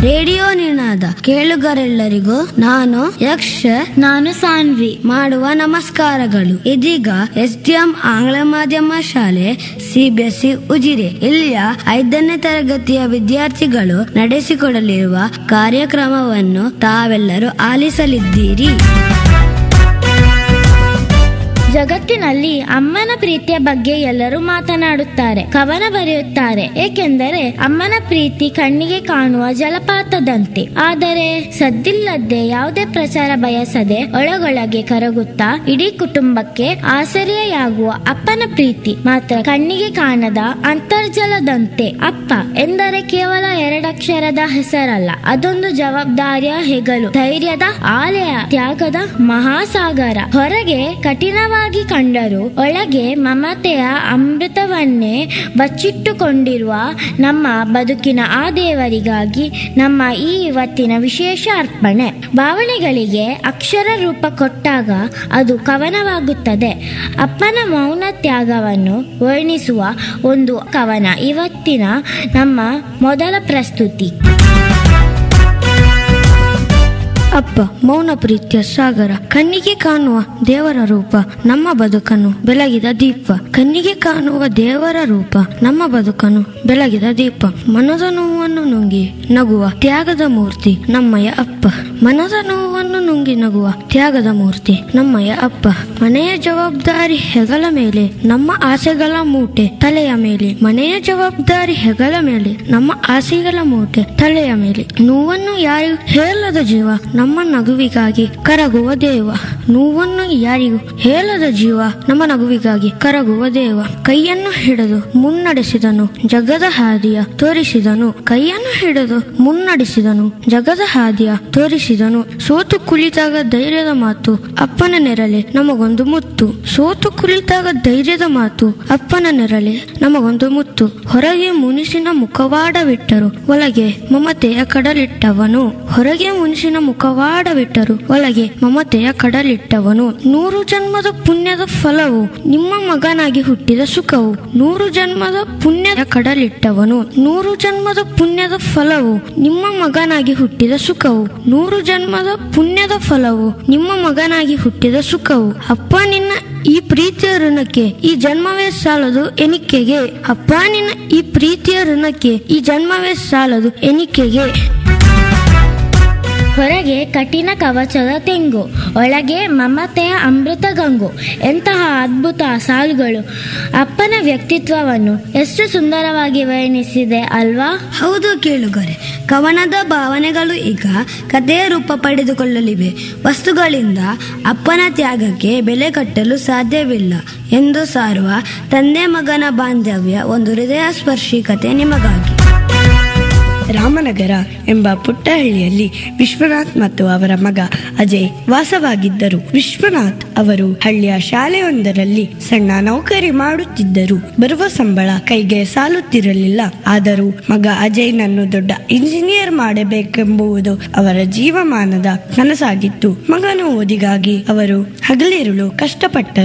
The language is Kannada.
ರೇಡಿಯೋ ನಿನಾದ ಕೇಳುಗರೆಲ್ಲರಿಗೂ ನಾನು ಯಕ್ಷ ನಾನು ಸಾನ್ವಿ ಮಾಡುವ ನಮಸ್ಕಾರಗಳು ಇದೀಗ ಎಸ್ ಡಿ ಎಂ ಆಂಗ್ಲ ಮಾಧ್ಯಮ ಶಾಲೆ ಸಿಬಿಎಸ್ಇ ಉಜಿರೆ ಇಲ್ಲಿಯ ಐದನೇ ತರಗತಿಯ ವಿದ್ಯಾರ್ಥಿಗಳು ನಡೆಸಿಕೊಡಲಿರುವ ಕಾರ್ಯಕ್ರಮವನ್ನು ತಾವೆಲ್ಲರೂ ಆಲಿಸಲಿದ್ದೀರಿ ಜಗತ್ತಿನಲ್ಲಿ ಅಮ್ಮನ ಪ್ರೀತಿಯ ಬಗ್ಗೆ ಎಲ್ಲರೂ ಮಾತನಾಡುತ್ತಾರೆ ಕವನ ಬರೆಯುತ್ತಾರೆ ಏಕೆಂದರೆ ಅಮ್ಮನ ಪ್ರೀತಿ ಕಣ್ಣಿಗೆ ಕಾಣುವ ಜಲಪಾತದಂತೆ ಆದರೆ ಸದ್ದಿಲ್ಲದೆ ಯಾವುದೇ ಪ್ರಚಾರ ಬಯಸದೆ ಒಳಗೊಳಗೆ ಕರಗುತ್ತಾ ಇಡೀ ಕುಟುಂಬಕ್ಕೆ ಆಸರೆಯಾಗುವ ಅಪ್ಪನ ಪ್ರೀತಿ ಮಾತ್ರ ಕಣ್ಣಿಗೆ ಕಾಣದ ಅಂತರ್ಜಲದಂತೆ ಅಪ್ಪ ಎಂದರೆ ಕೇವಲ ಎರಡಕ್ಷರದ ಹೆಸರಲ್ಲ ಅದೊಂದು ಜವಾಬ್ದಾರಿಯ ಹೆಗಲು ಧೈರ್ಯದ ಆಲಯ ತ್ಯಾಗದ ಮಹಾಸಾಗರ ಹೊರಗೆ ಕಠಿಣವಾಗಿ ಕಂಡರೂ ಒಳಗೆ ಮಮತೆಯ ಅಮೃತವನ್ನೇ ಬಚ್ಚಿಟ್ಟುಕೊಂಡಿರುವ ನಮ್ಮ ಬದುಕಿನ ಆ ದೇವರಿಗಾಗಿ ನಮ್ಮ ಈ ಇವತ್ತಿನ ವಿಶೇಷ ಅರ್ಪಣೆ ಭಾವನೆಗಳಿಗೆ ಅಕ್ಷರ ರೂಪ ಕೊಟ್ಟಾಗ ಅದು ಕವನವಾಗುತ್ತದೆ ಅಪ್ಪನ ಮೌನ ತ್ಯಾಗವನ್ನು ವರ್ಣಿಸುವ ಒಂದು ಕವನ ಇವತ್ತಿನ ನಮ್ಮ ಮೊದಲ ಪ್ರಸ್ತುತಿ ಅಪ್ಪ ಮೌನ ಪ್ರೀತಿಯ ಸಾಗರ ಕಣ್ಣಿಗೆ ಕಾಣುವ ದೇವರ ರೂಪ ನಮ್ಮ ಬದುಕನ್ನು ಬೆಳಗಿದ ದೀಪ ಕಣ್ಣಿಗೆ ಕಾಣುವ ದೇವರ ರೂಪ ನಮ್ಮ ಬದುಕನ್ನು ಬೆಳಗಿದ ದೀಪ ಮನದ ನೋವನ್ನು ನುಂಗಿ ನಗುವ ತ್ಯಾಗದ ಮೂರ್ತಿ ನಮ್ಮಯ್ಯ ಅಪ್ಪ ಮನದ ನೋವನ್ನು ನುಂಗಿ ನಗುವ ತ್ಯಾಗದ ಮೂರ್ತಿ ನಮ್ಮಯ್ಯ ಅಪ್ಪ ಮನೆಯ ಜವಾಬ್ದಾರಿ ಹೆಗಲ ಮೇಲೆ ನಮ್ಮ ಆಸೆಗಳ ಮೂಟೆ ತಲೆಯ ಮೇಲೆ ಮನೆಯ ಜವಾಬ್ದಾರಿ ಹೆಗಲ ಮೇಲೆ ನಮ್ಮ ಆಸೆಗಳ ಮೂಟೆ ತಲೆಯ ಮೇಲೆ ನೋವನ್ನು ಯಾರಿಗೂ ಹೇಳದ ಜೀವ ನಮ್ಮ ನಗುವಿಗಾಗಿ ಕರಗುವ ದೇವ ನೋವನ್ನು ಯಾರಿಗೂ ಹೇಳದ ಜೀವ ನಮ್ಮ ನಗುವಿಗಾಗಿ ಕರಗುವ ದೇವ ಕೈಯನ್ನು ಹಿಡಿದು ಮುನ್ನಡೆಸಿದನು ಜಗದ ಹಾದಿಯ ತೋರಿಸಿದನು ಕೈಯನ್ನು ಹಿಡಿದು ಮುನ್ನಡೆಸಿದನು ಜಗದ ಹಾದಿಯ ತೋರಿಸಿದನು ಸೋತು ಕುಳಿತಾಗ ಧೈರ್ಯದ ಮಾತು ಅಪ್ಪನ ನೆರಳೆ ನಮಗೊಂದು ಮುತ್ತು ಸೋತು ಕುಳಿತಾಗ ಧೈರ್ಯದ ಮಾತು ಅಪ್ಪನ ನೆರಳೆ ನಮಗೊಂದು ಮುತ್ತು ಹೊರಗೆ ಮುನಿಸಿನ ಮುಖವಾಡವಿಟ್ಟರು ಒಳಗೆ ಮಮತೆಯ ಕಡಲಿಟ್ಟವನು ಹೊರಗೆ ಮುನಿಸಿನ ಮುಖವಾಡವಿಟ್ಟರು ಒಳಗೆ ಮಮತೆಯ ಕಡಲಿಟ್ಟವನು ನೂರು ಜನ್ಮದ ಪುಣ್ಯದ ಫಲವು ನಿಮ್ಮ ಮಗನಾಗಿ ಹುಟ್ಟಿದ ಸುಖವು ನೂರು ಜನ್ಮದ ಪುಣ್ಯದ ಕಡಲಿಟ್ಟವನು ನೂರು ಜನ್ಮದ ಪುಣ್ಯದ ಫಲವು ನಿಮ್ಮ ಮಗನಾಗಿ ಹುಟ್ಟಿದ ಸುಖವು ನೂರು ಜನ್ಮದ ಪುಣ್ಯದ ಫಲವು ನಿಮ್ಮ ಮಗನಾಗಿ ಹುಟ್ಟಿದ ಸುಖವು ಅಪ್ಪ ನಿನ್ನ ಈ ಪ್ರೀತಿಯ ಋಣಕ್ಕೆ ಈ ಜನ್ಮವೇ ಸಾಲದು ಎನಿಕೆಗೆ ಅಪ್ಪ ನಿನ್ನ ಈ ಪ್ರೀತಿಯ ಋಣಕ್ಕೆ ಈ ಜನ್ಮವೇ ಸಾಲದು ಎನಿಕೆಗೆ ಹೊರಗೆ ಕಠಿಣ ಕವಚದ ತೆಂಗು ಒಳಗೆ ಮಮತೆಯ ಅಮೃತ ಗಂಗು ಎಂತಹ ಅದ್ಭುತ ಸಾಲುಗಳು ಅಪ್ಪನ ವ್ಯಕ್ತಿತ್ವವನ್ನು ಎಷ್ಟು ಸುಂದರವಾಗಿ ವರ್ಣಿಸಿದೆ ಅಲ್ವಾ ಹೌದು ಕೇಳುಗರೆ ಕವನದ ಭಾವನೆಗಳು ಈಗ ಕಥೆಯ ರೂಪ ಪಡೆದುಕೊಳ್ಳಲಿವೆ ವಸ್ತುಗಳಿಂದ ಅಪ್ಪನ ತ್ಯಾಗಕ್ಕೆ ಬೆಲೆ ಕಟ್ಟಲು ಸಾಧ್ಯವಿಲ್ಲ ಎಂದು ಸಾರುವ ತಂದೆ ಮಗನ ಬಾಂಧವ್ಯ ಒಂದು ಹೃದಯ ಸ್ಪರ್ಶಿ ಕತೆ ನಿಮಗಾಗಿ ರಾಮನಗರ ಎಂಬ ಪುಟ್ಟ ಹಳ್ಳಿಯಲ್ಲಿ ವಿಶ್ವನಾಥ್ ಮತ್ತು ಅವರ ಮಗ ಅಜಯ್ ವಾಸವಾಗಿದ್ದರು ವಿಶ್ವನಾಥ್ ಅವರು ಹಳ್ಳಿಯ ಶಾಲೆಯೊಂದರಲ್ಲಿ ಸಣ್ಣ ನೌಕರಿ ಮಾಡುತ್ತಿದ್ದರು ಬರುವ ಸಂಬಳ ಕೈಗೆ ಸಾಲುತ್ತಿರಲಿಲ್ಲ ಆದರೂ ಮಗ ಅಜಯ್ನನ್ನು ದೊಡ್ಡ ಇಂಜಿನಿಯರ್ ಮಾಡಬೇಕೆಂಬುವುದು ಅವರ ಜೀವಮಾನದ ಕನಸಾಗಿತ್ತು ಮಗನ ಓದಿಗಾಗಿ ಅವರು ಹಗಲಿರುಳು ಕಷ್ಟಪಟ್ಟರು